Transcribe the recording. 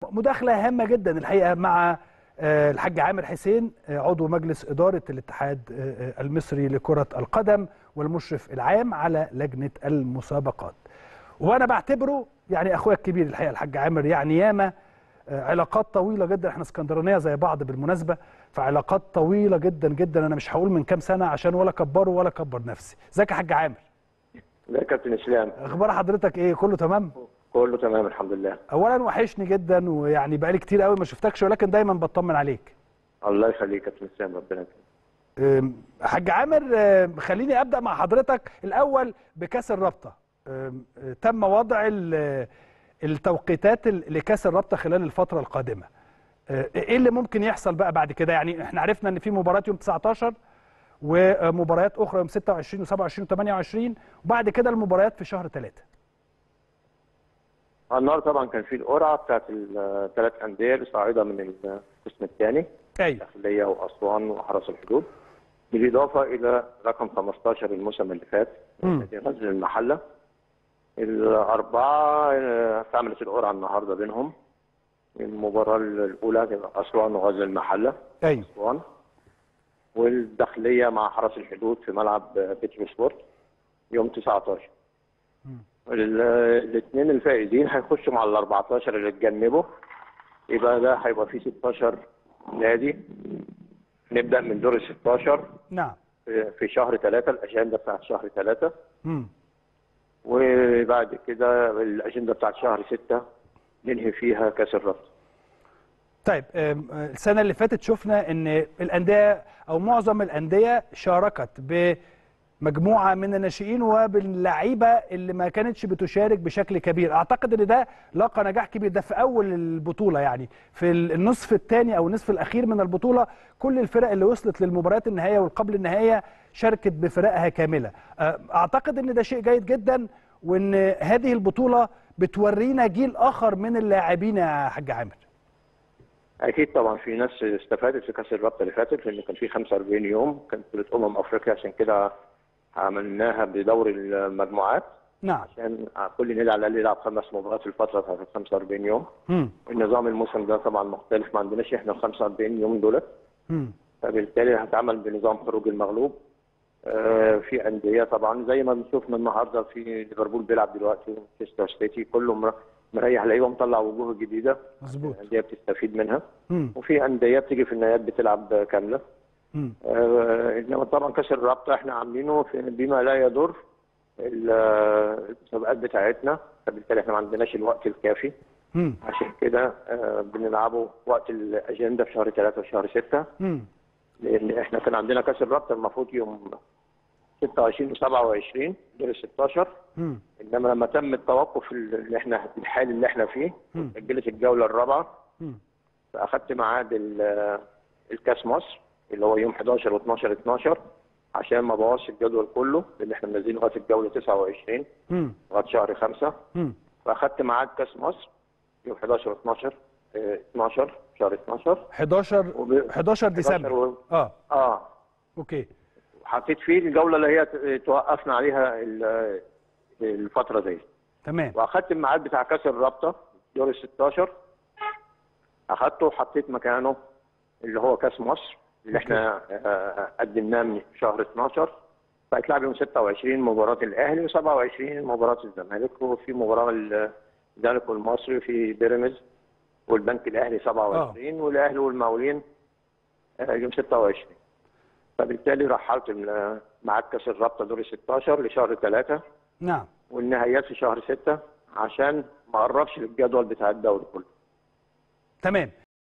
مداخله هامه جدا الحقيقه مع آه، الحاج عامر حسين آه، عضو مجلس اداره الاتحاد آه، آه، المصري لكره القدم والمشرف العام على لجنه المسابقات وانا بعتبره يعني اخويا الكبير الحقيقه الحاج عامر يعني ياما آه، علاقات طويله جدا احنا اسكندرانيه زي بعض بالمناسبه فعلاقات طويله جدا جدا انا مش هقول من كام سنه عشان ولا كبره ولا كبر نفسي ازيك يا حاج عامر لا يا كابتن اسلام اخبار حضرتك ايه كله تمام كله تمام الحمد لله اولا وحشني جدا ويعني بقالي كتير قوي ما شفتكش ولكن دايما بطمن عليك الله يخليك يا كابتن اسلام ربنا يكرمك أم، حاج عامر أم، خليني ابدا مع حضرتك الاول بكاس الرابطه أم، أه، تم وضع ال- التوقيتات ال- لكاس الرابطه خلال الفتره القادمه أه، ايه اللي ممكن يحصل بقى بعد كده يعني احنا عرفنا ان في مباراه يوم 19 ومباريات اخرى يوم 26 و27 و28 وبعد كده المباريات في شهر 3 النهارده طبعا كان في القرعه بتاعت الثلاث انديه الصاعده من القسم الثاني ايوه داخليه واسوان وحرس الحدود بالاضافه الى رقم 15 الموسم اللي فات مم. نادي غزل المحله الاربعه آه، استعملت القرعه النهارده بينهم المباراه الاولى كانت اسوان وغزل المحله ايوه اسوان والداخليه مع حرس الحدود في ملعب بيترو سبورت يوم 19 الاثنين الفائزين هيخشوا مع ال 14 اللي اتجنبوا يبقى ده هيبقى فيه 16 نادي نبدا من دور ال 16 نعم في في شهر 3 الاجنده بتاعت شهر 3 مم. وبعد كده الاجنده بتاعت شهر 6 ننهي فيها كاس الرابطه طيب أم، السنة اللي فاتت شفنا ان الأندية أو معظم الأندية شاركت بمجموعة من الناشئين وباللعيبة اللي ما كانتش بتشارك بشكل كبير أعتقد ان ده لاقى نجاح كبير ده في أول البطولة يعني في النصف الثاني أو النصف الأخير من البطولة كل الفرق اللي وصلت للمباريات النهائية والقبل النهائية شاركت بفرقها كاملة أه، أعتقد ان ده شيء جيد جدا وان هذه البطولة بتورينا جيل آخر من اللاعبين يا حاج عامر اكيد طبعا في ناس استفادت في كاس الرابطه اللي فاتت لان كان في 45 يوم كانت بطوله امم افريقيا عشان كده عملناها بدور المجموعات نعم عشان كل نادي على الاقل يلعب خمس مباريات في الفتره بتاعت ال 45 يوم مم. النظام الموسم ده طبعا مختلف ما عندناش احنا ال 45 يوم دولت مم. فبالتالي هتعمل بنظام خروج المغلوب آه، في انديه طبعا زي ما بنشوفنا النهارده في ليفربول بيلعب دلوقتي مانشستر سيتي كله مر- مريح لعيبه مطلع وجوه جديده مظبوط الانديه بتستفيد منها مم. وفي انديه بتيجي في النهايات بتلعب كامله مم. آه، انما طبعا كاس الرابطه احنا عاملينه في- بما لا يضر ال- المسابقات بتاعتنا فبالتالي احنا ما عندناش الوقت الكافي مم. عشان كده آه، بنلعبه وقت الاجنده في شهر 3 وشهر 6 مم. لان احنا كان عندنا كاس الرابطه المفروض يوم 26 و27 دور ال 16 مم. انما لما تم التوقف اللي احنا الحالي اللي احنا فيه مم. سجلت الجوله الرابعه مم. فاخدت ميعاد ال- الكاس مصر اللي هو يوم 11 و12 12 عشان ما بوظش الجدول كله لان احنا منزلين لغايه الجوله 29 مم. لغايه شهر 5 مم. فاخدت ميعاد كاس مصر يوم 11 و12 12 شهر 12 11 وب- 11 ديسمبر و... اه اه اوكي حطيت فيه الجوله اللي هي ت- توقفنا عليها ال- الفتره دي تمام واخدت الميعاد بتاع كاس الرابطه دور ال 16 اخدته وحطيت مكانه اللي هو كاس مصر اللي احنا آه، قدمناه من شهر 12 فهيتلعب يوم 26 مباراه الاهلي و27 مباراه الزمالك وفي مباراه الزمالك والمصري في بيراميدز والبنك الاهلي 27 والاهلي والمقاولين آه، يوم 26 فبالتالي رحلت ال- ميعاد كاس الرابطه دور ال 16 لشهر 3 نعم والنهايات في شهر 6 عشان ما قربش الجدول بتاع الدوري كله تمام